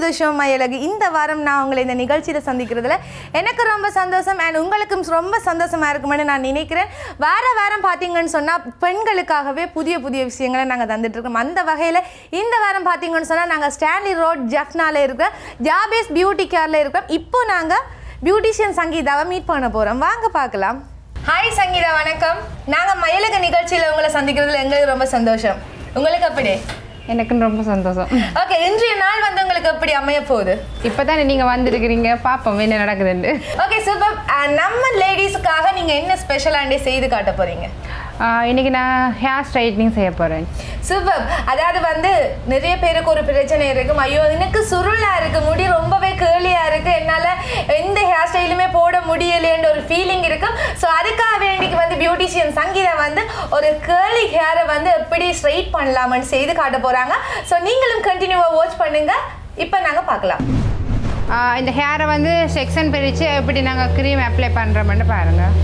to the show மயலகு இந்த வாரம் நான் உங்களை இந்த நிகழ்ச்சியில் சந்திக்கிறதுல எனக்கு ரொம்ப சந்தோஷம் அண்ட் உங்களுக்கும் ரொம்ப சந்தோஷமா இருக்குமென்னு நான் நினைக்கிறேன் வார வாரம் பார்த்தீங்கன்னு சொன்னால் பெண்களுக்காகவே புதிய புதிய விஷயங்களை நாங்கள் தந்துட்டு இருக்கோம் அந்த வகையில் இந்த வாரம் பார்த்தீங்கன்னு சொன்னால் நாங்கள் ஸ்டான்லி ரோட் ஜஃப்னால இருக்க ஜாபேஸ் பியூட்டி கேரில் இருக்கோம் இப்போ நாங்கள் பியூட்டிஷியன் சங்கீதாவை மீட் பண்ண போகிறோம் வாங்க பார்க்கலாம் ஹாய் சங்கீதா வணக்கம் நாங்கள் மயிலக நிகழ்ச்சியில் உங்களை சந்திக்கிறதுல எங்களுக்கு ரொம்ப சந்தோஷம் உங்களுக்கு அப்படி எனக்குன்னு ரொம்ப சந்தோஷம் ஓகே இன்றைய நாள் வந்து உங்களுக்கு எப்படி அமைய போகுது இப்போதானே நீங்கள் வந்திருக்கிறீங்க பார்ப்போம் என்ன நடக்குதுன்னு ஓகே சூப்பர் நம்ம லேடிஸுக்காக நீங்கள் என்ன ஸ்பெஷலாண்டே செய்து காட்ட போகிறீங்க ஆஹ் இன்னைக்கு நான் ஹேர் ஸ்ட்ரைட்னிங் செய்ய போகிறேன் சூப்பர் அதாவது வந்து நிறைய பேருக்கு ஒரு பிரச்சனை இருக்கும் ஐயோ எனக்கு சுருளா இருக்கு முடி ரொம்பவே கேர்லியா இருக்கு என்னால எந்த ஹேர் ஸ்டைலுமே போட முடியலைன்ற ஒரு ஃபீலிங் இருக்கும் ஸோ அதுக்காக வேண்டிக்கு வந்து பியூட்டிஷியன் சங்கீதா வந்து ஒரு கேர்லி ஹேரை வந்து எப்படி ஸ்ட்ரைட் பண்ணலாம்னு செய்து காட்ட போறாங்க ஸோ நீங்களும் கண்டினியூவாக வாட்ச் பண்ணுங்க இப்போ நாங்கள் பார்க்கலாம் ஆஹ் இந்த ஹேரை வந்து செக்ஷன் பிரித்து எப்படி நாங்கள் க்ரீம் அப்ளை பண்ணுறோம்னு பாருங்கள்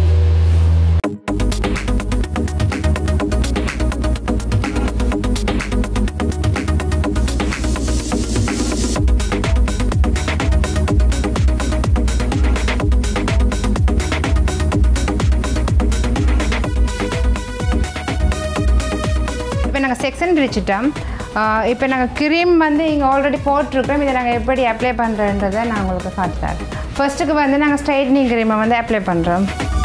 இப்போ நாங்கள் செக்ஷன் பிரிச்சுட்டோம் இப்போ நாங்கள் க்ரீம் வந்து இங்கே ஆல்ரெடி போட்டிருக்கோம் இதை நாங்கள் எப்படி அப்ளை பண்ணுறன்றதை நான் உங்களுக்கு காட்டுறேன் ஃபர்ஸ்ட்டுக்கு வந்து நாங்கள் ஸ்ட்ரைட்னிங் க்ரீமை வந்து அப்ளை பண்ணுறோம்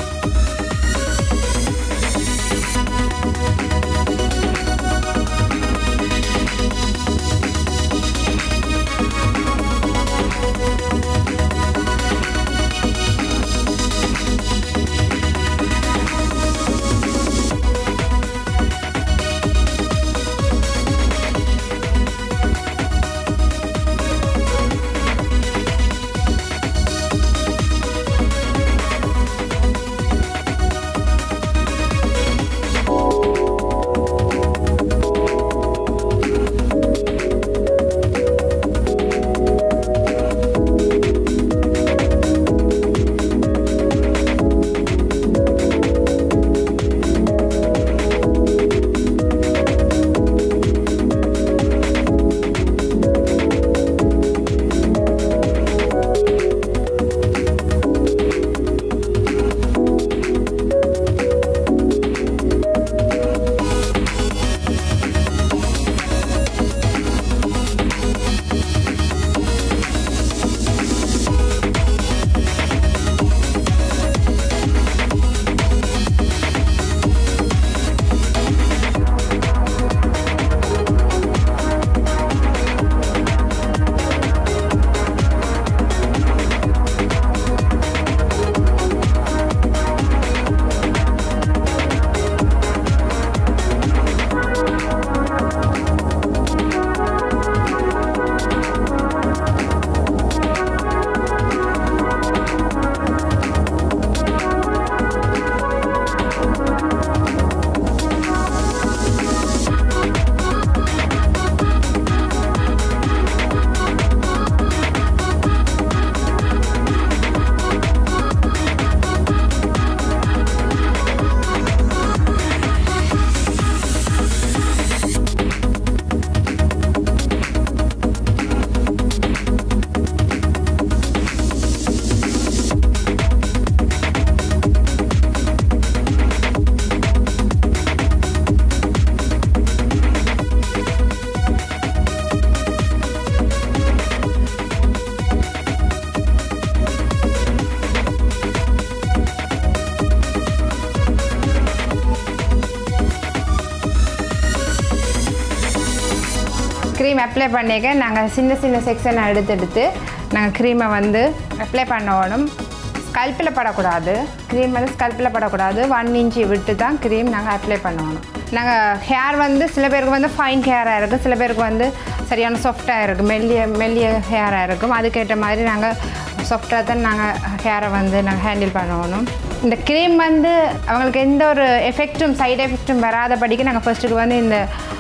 க்ரீம் அப்ளை பண்ணிக்க நாங்கள் சின்ன சின்ன செக்ஷனை எடுத்து எடுத்து நாங்கள் க்ரீமை வந்து அப்ளை பண்ணணும் ஸ்கல்ப்பில் படக்கூடாது க்ரீம் வந்து ஸ்கல்ப்பில் படக்கூடாது ஒன் இன்ச்சு விட்டு தான் க்ரீம் நாங்கள் அப்ளை பண்ணணும் நாங்கள் ஹேர் வந்து சில பேருக்கு வந்து ஃபைன் ஹேராக இருக்குது சில பேருக்கு வந்து சரியான சாஃப்டாக இருக்குது மெல்லிய மெல்லிய ஹேராக இருக்கும் அதுக்கேற்ற மாதிரி நாங்கள் சாஃப்டாக தான் நாங்கள் ஹேரை வந்து நாங்கள் ஹேண்டில் பண்ணணும் இந்த க்ரீம் வந்து அவங்களுக்கு எந்த ஒரு எஃபெக்ட்டும் சைடு எஃபெக்ட்டும் வராதபடிக்கு நாங்கள் ஃபர்ஸ்ட்டுக்கு வந்து இந்த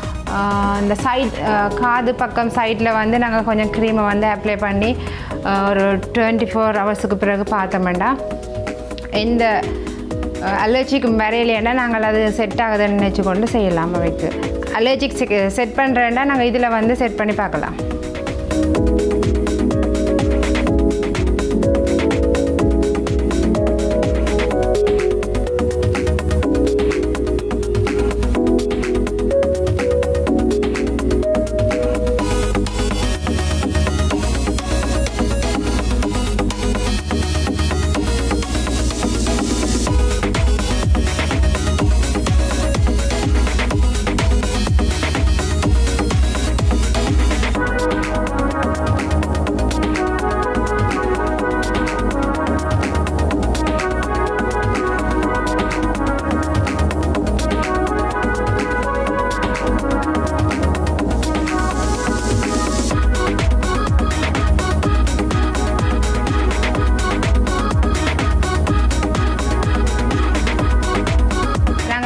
ஆஹ் இந்த சைட் காது பக்கம் சைடில் வந்து நாங்கள் கொஞ்சம் க்ரீமை வந்து அப்ளை பண்ணி ஆஹ் ஒரு டுவெண்ட்டி ஃபோர் ஹவர்ஸுக்கு பிறகு பார்த்தோம்னா எந்த அலர்ஜிக்கு வரையிலேன்னா நாங்கள் அது செட் ஆகுதுன்னு நினச்சி கொண்டு செய்யலாம் அவைக்கு அலர்ஜிக் செட் பண்ணுறேன்னா நாங்கள் இதில் வந்து செட் பண்ணி பார்க்கலாம்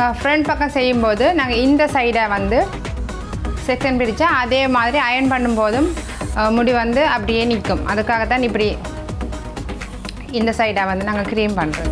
ஃப்ரண்ட் பக்கம் செய்யும்போது நாங்கள் இந்த சைடை வந்து செக்ஷன் பிரித்தா அதே மாதிரி அயன் பண்ணும்போதும் அஹ், முடி வந்து அப்படியே நிற்கும் அதுக்காகத்தான் இப்படி இந்த சைடை வந்து நாங்கள் க்ரீம் பண்ணுறோம்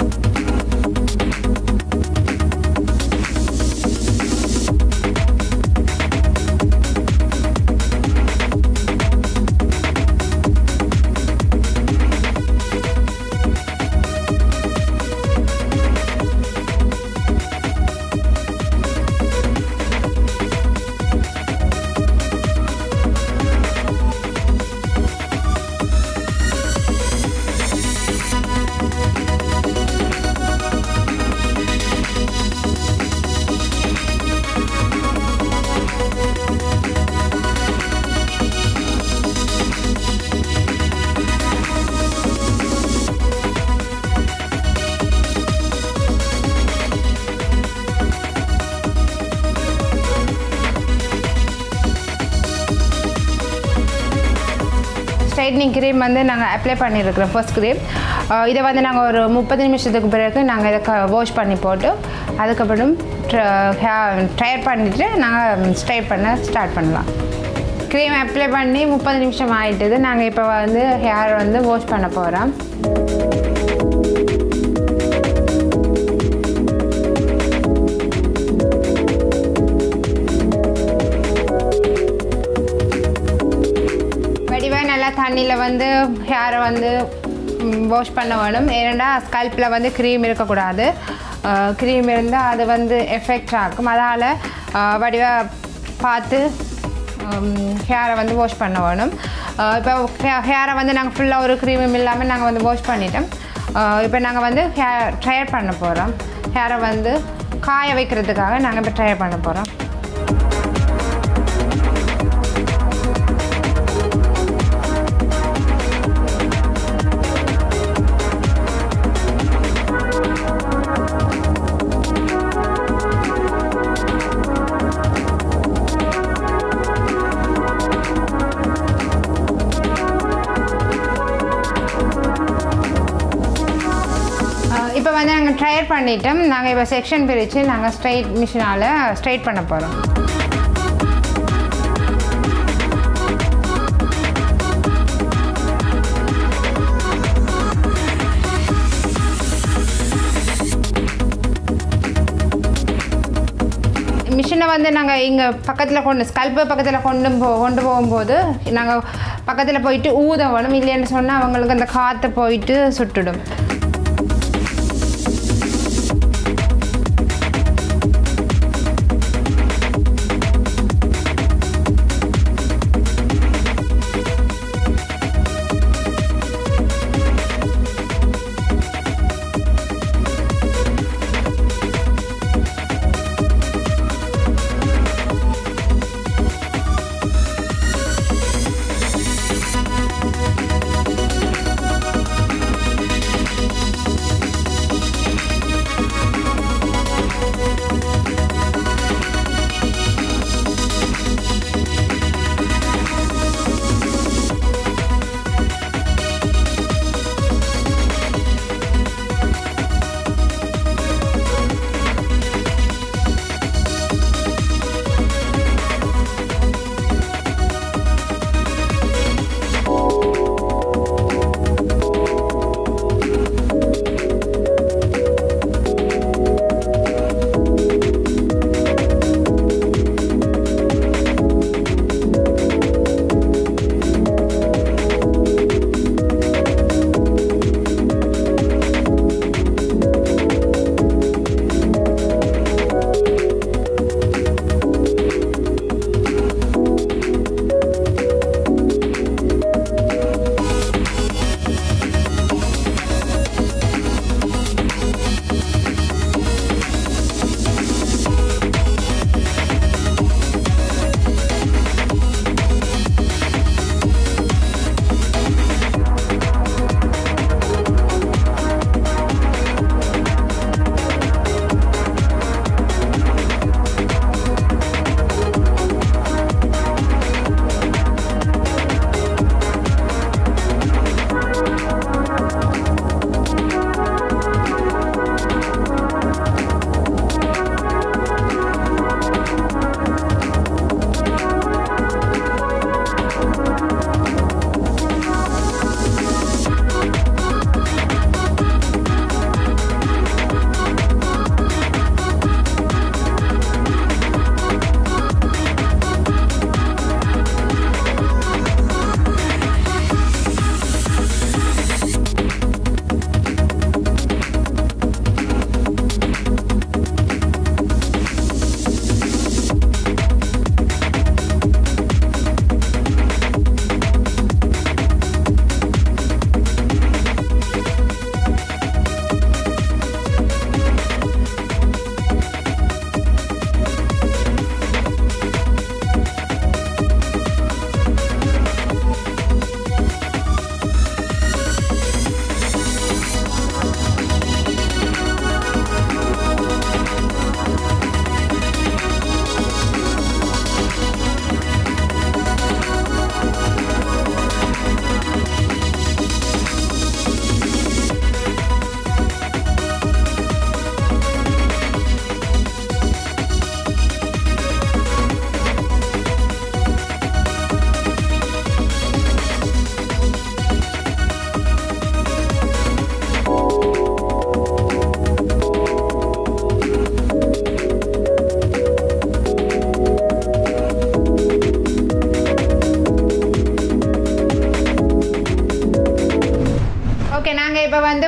ஸ்ட்ரைட்னிங் க்ரீம் வந்து நாங்கள் அப்ளை பண்ணியிருக்கிறோம் ஃபர்ஸ்ட் க்ரீம் இதை வந்து நாங்கள் ஒரு முப்பது நிமிஷத்துக்கு பிறகு நாங்கள் இதை வாஷ் பண்ணி போட்டு அதுக்கப்புறம் ட்ரையர் பண்ணிவிட்டு நாங்கள் ஸ்ட்ரைட் பண்ண ஸ்டார்ட் பண்ணலாம் க்ரீம் அப்ளை பண்ணி முப்பது நிமிஷம் ஆகிட்டுது நாங்கள் இப்போ வந்து ஹேர் வந்து வாஷ் பண்ண போகிறோம் வடிவாக நல்லா தண்ணியில் வந்து ஹேரை வந்து வாஷ் பண்ண வேணும் ஏன்னா ஸ்கல்ப்பில் வந்து க்ரீம் இருக்கக்கூடாது க்ரீம் இருந்தால் அது வந்து எஃபெக்ட் ஆகும் அதால் வடிவாக பார்த்து ஹேரை வந்து வாஷ் பண்ண வேணும் இப்போ ஹேரை வந்து நாங்கள் ஃபுல்லாக ஒரு க்ரீமும் இல்லாமல் நாங்கள் வந்து வாஷ் பண்ணிட்டோம் இப்போ நாங்கள் வந்து ஹேர் ட்ரையர் பண்ண போகிறோம் ஹேரை வந்து காய வைக்கிறதுக்காக நாங்கள் இப்போ ட்ரையர் பண்ண போகிறோம் இப்போ வந்து நாங்கள் ட்ரையர் பண்ணிட்டோம் நாங்கள் இப்போ செக்ஷன் பிரித்து நாங்கள் ஸ்ட்ரைட் மிஷினால் ஸ்ட்ரைட் பண்ண போகிறோம் மிஷினை வந்து நாங்கள் இங்கே பக்கத்தில் கொண்டு ஸ்கல்ப்பு பக்கத்தில் கொண்டு போ கொண்டு போகும்போது நாங்கள் பக்கத்தில் போயிட்டு ஊத வேணும் இல்லைன்னு சொன்னால் அவங்களுக்கு அந்த காற்று போயிட்டு சுட்டுடும்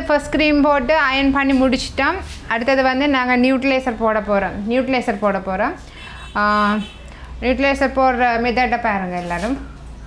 ஃபர்ஸ்ட் க்ரீம் போட்டு அயன் பண்ணி முடிச்சிட்டோம் அடுத்தது வந்து நாங்கள் நியூட்லைசர் போட போகிறோம் நியூட்லைசர் போட போகிறோம் நியூட்லைசர் போடுற மெத்தட்டை பாருங்கள் எல்லோரும்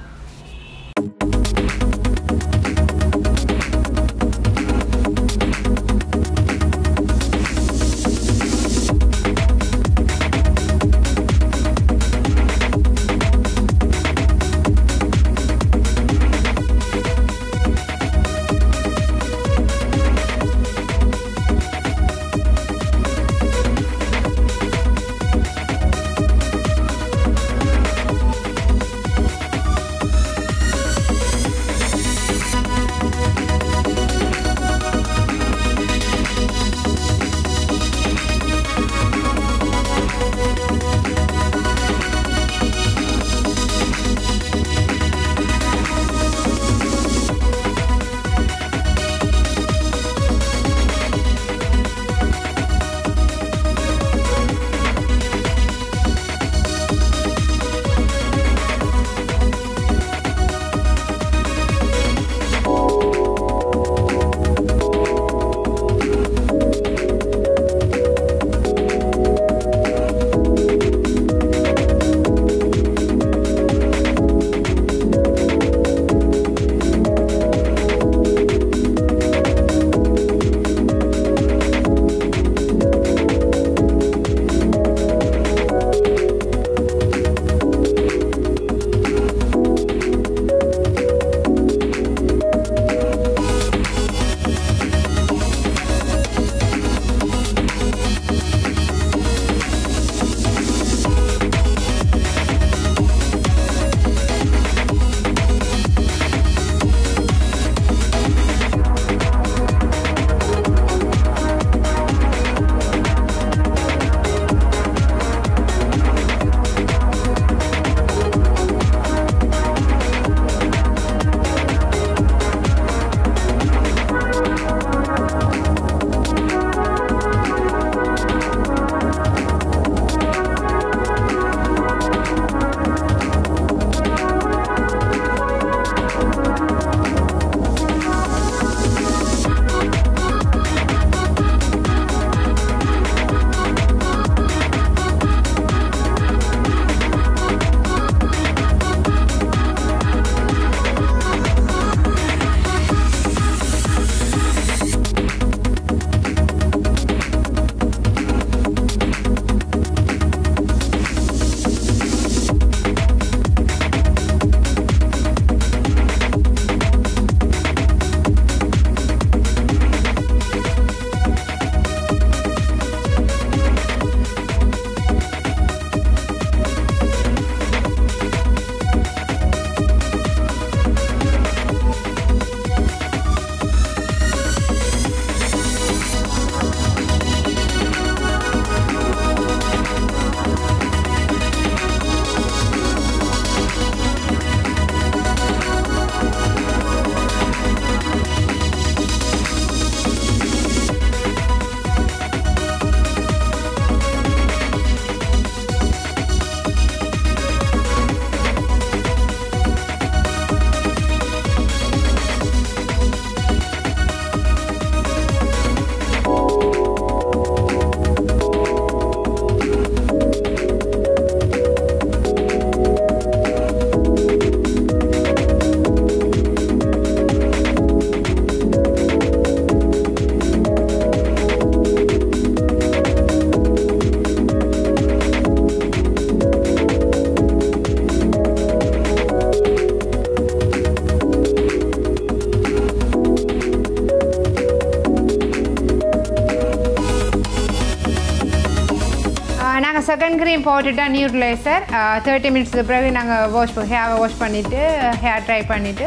நாங்கள் செகண்ட் க்ரீம் போட்டுட்டா நியூட்லைசர் தேர்ட்டி மினிட்ஸ்க்கு பிறகு நாங்கள் வாஷ் ஹேரை வாஷ் பண்ணிவிட்டு ஹேர் ட்ரை பண்ணிவிட்டு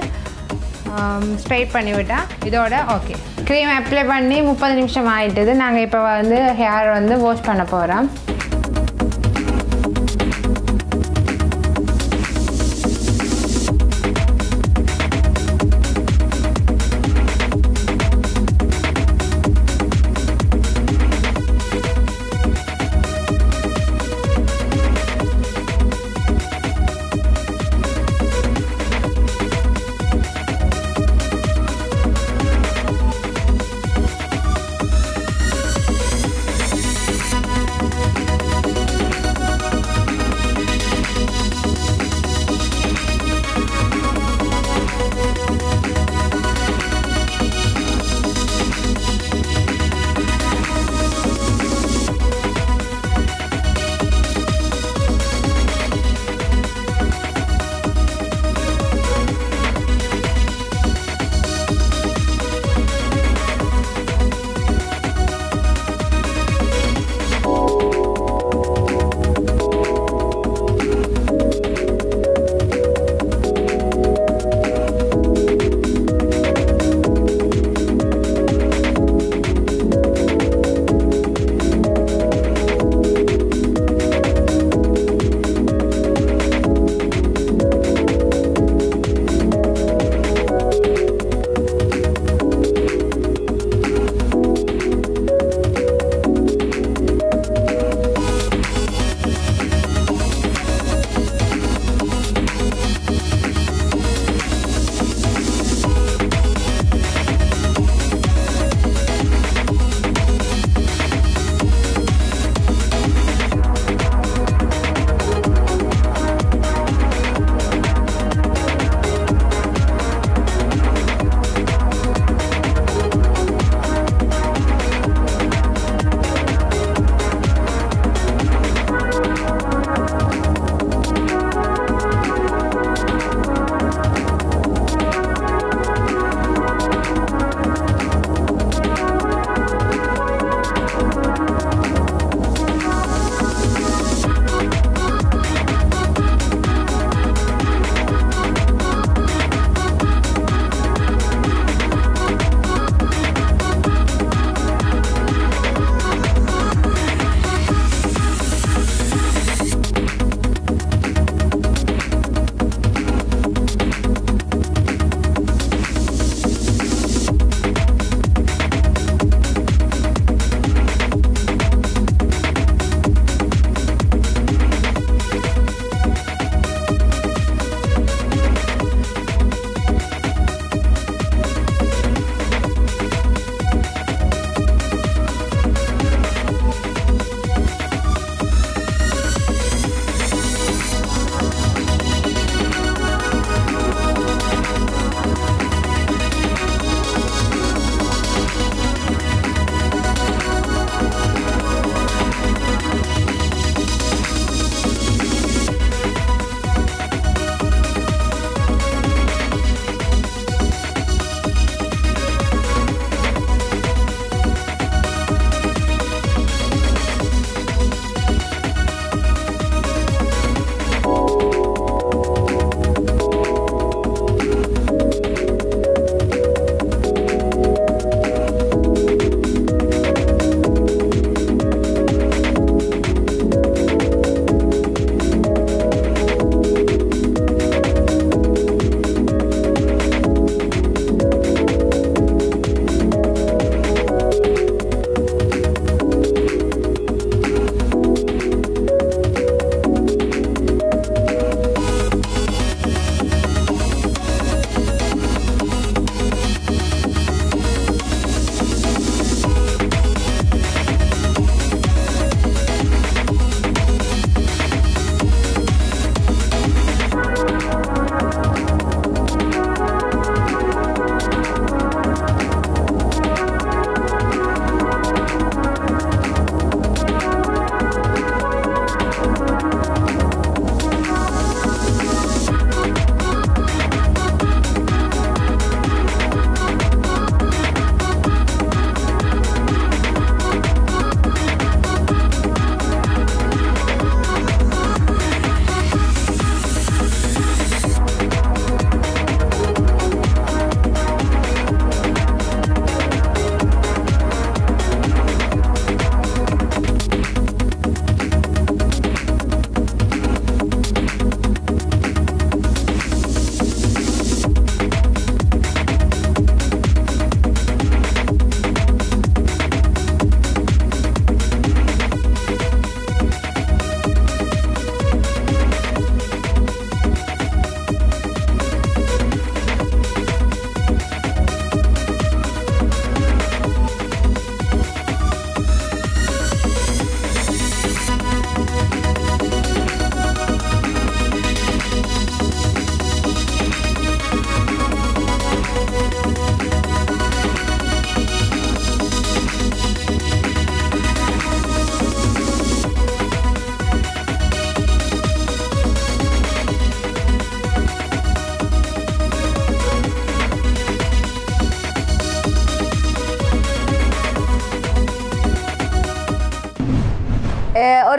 ஸ்ட்ரைட் பண்ணி விட்டா இதோட ஓகே க்ரீம் அப்ளை பண்ணி முப்பது நிமிஷம் ஆயிட்டுது நாங்கள் இப்போ வந்து ஹேர் வந்து வாஷ் பண்ண போகிறோம்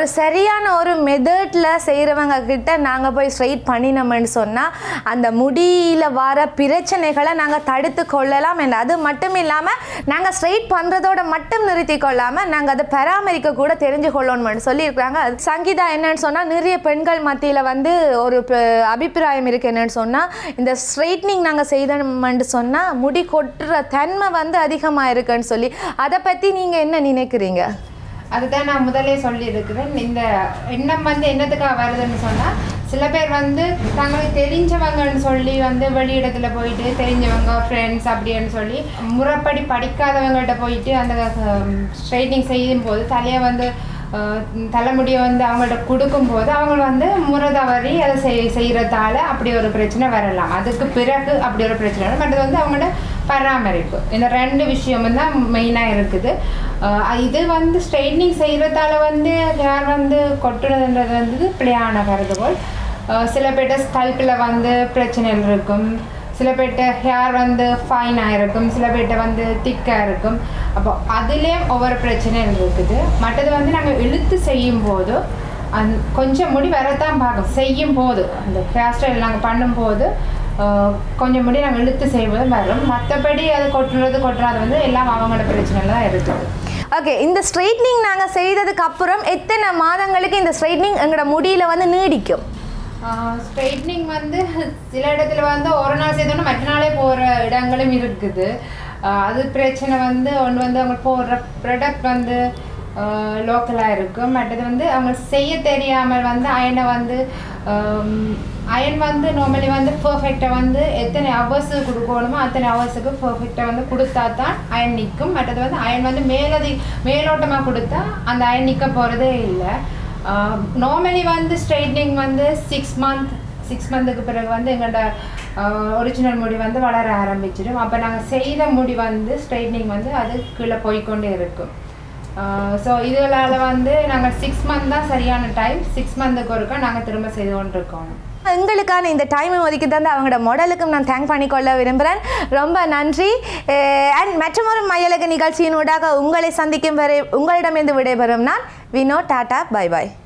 ஒரு சரியான ஒரு மெத்தடில் செய்கிறவங்க கிட்ட நாங்கள் போய் ஸ்ட்ரைட் பண்ணினோம்னு சொன்னால் அந்த முடியில் வர பிரச்சனைகளை நாங்கள் தடுத்து கொள்ளலாம் and அது மட்டும் இல்லாமல் நாங்கள் ஸ்ட்ரைட் பண்ணுறதோட மட்டும் நிறுத்தி கொள்ளாமல் நாங்கள் அதை பராமரிக்க கூட தெரிஞ்சு கொள்ளணும்னு சொல்லியிருக்கிறாங்க அது சங்கீதா என்னன்னு சொன்னால் நிறைய பெண்கள் மத்தியில் வந்து ஒரு ப- அபிப்பிராயம் இருக்கு என்னன்னு சொன்னால் இந்த ஸ்ட்ரைட்னிங் நாங்கள் செய்தோம்னு சொன்னால் முடி கொட்டுற தன்மை வந்து அதிகமாக இருக்குன்னு சொல்லி அதை பற்றி நீங்கள் என்ன நினைக்கிறீங்க அதுதான் நான் முதலே சொல்லியிருக்கிறேன் இந்த எண்ணம் வந்து என்னத்துக்காக வருதுன்னு சொன்னால் சில பேர் வந்து தங்களுக்கு தெரிஞ்சவங்கன்னு சொல்லி வந்து வெளியிடத்துல போயிட்டு தெரிஞ்சவங்க ஃப்ரெண்ட்ஸ் அப்படின்னு சொல்லி முறைப்படி படிக்காதவங்கள்ட்ட போயிட்டு அந்த ஸ்ட்ரைட்னிங் செய்யும் போது தலையை வந்து அஹ், தலைமுடியை வந்து அவங்கள்ட்ட கொடுக்கும்போது அவங்க வந்து முறை தவறி அதை செய் செய்கிறதால அப்படி ஒரு பிரச்சனை வரலாம் அதுக்கு பிறகு அப்படி ஒரு பிரச்சனை வரும் மற்றது வந்து அவங்களோட பராமரிப்பு இந்த ரெண்டு விஷயமும் தான் மெயினாக இருக்குது அஹ் இது வந்து ஸ்ட்ரைட்னிங் செய்கிறதால வந்து ஹேர் வந்து கொட்டுறதுன்றது வந்து பிழையான கருதுகோள் அஹ் சில பேர்ட்ட ஸ்கல்பில் வந்து பிரச்சனைகள் இருக்கும் சில பேர்ட்ட ஹேர் வந்து ஃபைனாக இருக்கும் சில பேர்ட்ட வந்து திக்காக இருக்கும் அப்போ அதுலேயும் ஒவ்வொரு பிரச்சனைகள் இருக்குது மற்றது வந்து நாங்கள் இழுத்து செய்யும் போது அந் கொஞ்சம் முடி வரத்தான் பார்க்கும் செய்யும் போது அந்த ஹேர் ஸ்டைல் நாங்கள் பண்ணும்போது ஆஹ், கொஞ்சம் முடி நாங்கள் இழுத்து செய்வது வரும் மற்றபடி அது கொட்டுறது கொட்டுறது வந்து எல்லாம் அவங்களோட பிரச்சனையில் தான் இருக்குது ஓகே இந்த ஸ்ட்ரைட்னிங் நாங்கள் செய்ததுக்கு அப்புறம் எத்தனை மாதங்களுக்கு இந்த ஸ்ட்ரைட்னிங் எங்களோட முடியில் வந்து நீடிக்கும் ஸ்ட்ரைட்னிங் வந்து சில இடத்துல வந்து ஒரு நாள் செய்தோன்னா மற்ற நாளே போகிற இடங்களும் இருக்குது ஆஹ் அது பிரச்சனை வந்து ஒன்று வந்து அவங்க போடுற ப்ராடக்ட் வந்து லோக்கலாக இருக்கும் மற்றது வந்து அவங்க செய்ய தெரியாமல் வந்து அயனை வந்து அயன் வந்து நார்மலி வந்து பர்ஃபெக்டாக வந்து எத்தனை ஹவர்ஸு கொடுக்கணுமோ அத்தனை ஹவர்ஸுக்கு பர்ஃபெக்டாக வந்து கொடுத்தா தான் அயன் நிற்கும் மற்றது வந்து அயன் வந்து மேலதி மேலோட்டமாக கொடுத்தா அந்த அயன் நிற்க போகிறதே இல்லை நார்மலி வந்து ஸ்ட்ரைட்னிங் வந்து சிக்ஸ் மந்த் சிக்ஸ் மந்த்துக்கு பிறகு வந்து எங்களோட ஒரிஜினல் முடி வந்து வளர ஆரம்பிச்சிடும் அப்போ நாங்கள் செய்த முடி வந்து ஸ்ட்ரைட்னிங் வந்து அது கீழே போய்க்கொண்டே இருக்கும் ஸோ இதுகளால் வந்து நாங்கள் சிக்ஸ் மந்த் தான் சரியான டைம் சிக்ஸ் மந்த்துக்கு ஒருக்கா நாங்கள் திரும்ப செய்து கொண்டு இருக்கோம் எங்களுக்கான இந்த டைமை ஒதுக்கி தந்து அவங்களோட மாடலுக்கும் நான் தேங்க் பண்ணிக்கொள்ள விரும்புகிறேன் ரொம்ப நன்றி அண்ட் மற்றொரு மயலக நிகழ்ச்சியின் ஊடாக உங்களை சந்திக்கும் வரை உங்களிடமிருந்து விடைபெறும் நான் வினோ டாடா பை பாய்